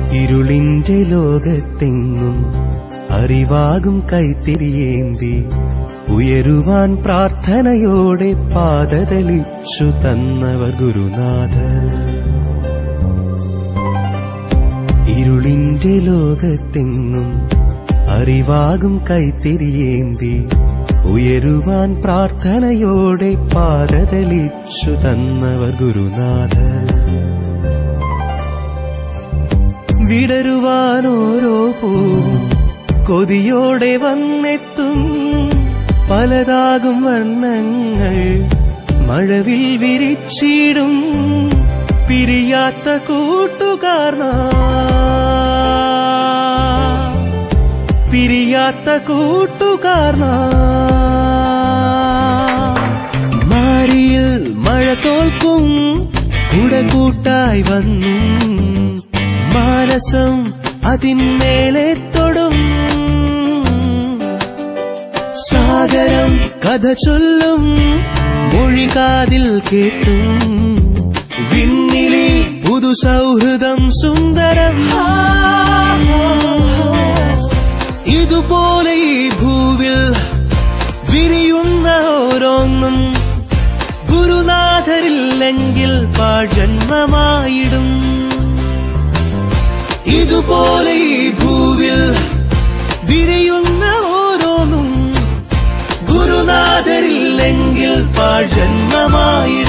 ഇരുളിന്റെ ലോകത്തെങ്ങും അറിവാകും കൈത്തിരിയേന്തി ഉയരുവാൻ പ്രാർത്ഥനയോടെ പാതതളിച്ചു തന്നവർ ഗുരുനാഥർ ഇരുളിന്റെ ലോകത്തെങ്ങും അറിവാകും കൈത്തിരിയേന്തി ഉയരുവാൻ പ്രാർത്ഥനയോടെ പാതതളിച്ചു തന്നവർ ഗുരുനാഥർ വിടരുവാൻ ഓരോ പൂവും കൊതിയോടെ വന്നെത്തും പലതാകും വർണ്ണങ്ങൾ മഴവിൽ വിരിച്ചിടും പിരിയാത്ത കൂട്ടുകാർന്ന പിരിയാത്ത കൂട്ടുകാർന്ന മാരിയിൽ മഴ തോൽക്കും കുടകൂട്ടായി വന്നു മാനസം അതിന്മേലെ തൊടും സാഗരം കഥ ചൊല്ലും മൊഴികാതിൽ കേട്ടും വിണ്ണിലെ പുതു സൗഹൃദം സുന്ദരം ഇതുപോലെ ഈ ഭൂവിൽ വിരിയുന്ന ഓരോന്നും ഗുരുനാഥരില്ലെങ്കിൽ പാഴന്മമായിടും ഇതുപോലെ ഈ ഭൂവിൽ വിരിയുന്ന ഓരോന്നും ഗുരുനാഥരില്ലെങ്കിൽ പാഴന്മമായിടും